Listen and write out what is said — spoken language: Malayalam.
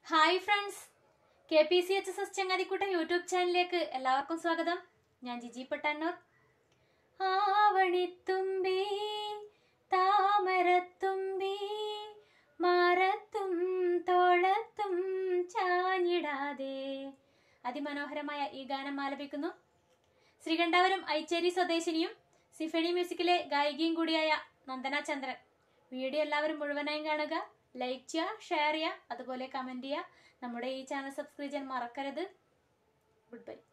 hi friends K P C H S S Changathikoottam YouTube ചാനലിലേക്ക് എല്ലാവർക്കും സ്വാഗതം ഞാൻ ജിജി പട്ടാന്നൂർ ആവണിത്തുമ്പി താമരത്തുമ്പി മാറത്തും തോളത്തും ചാഞ്ഞിടാതെ അതിമനോഹരമായ ഈ ഗാനം ആലപിക്കുന്നു ശ്രീകണ്ഠാപുരം ഐച്ചേരി സ്വദേശിനിയും സിഫണി മ്യൂസിക്കിലെ ഗായികയും കൂടിയായ നന്ദന ചന്ദ്രൻ വീഡിയോ എല്ലാവരും മുഴുവനായും കാണുക ലൈക്ക് ചെയ്യുക ഷെയർ ചെയ്യുക അതുപോലെ കമൻറ്റ് ചെയ്യുക നമ്മുടെ ഈ ചാനൽ സബ്സ്ക്രൈബ് ചെയ്യാൻ മറക്കരുത് ഗുഡ് ബൈ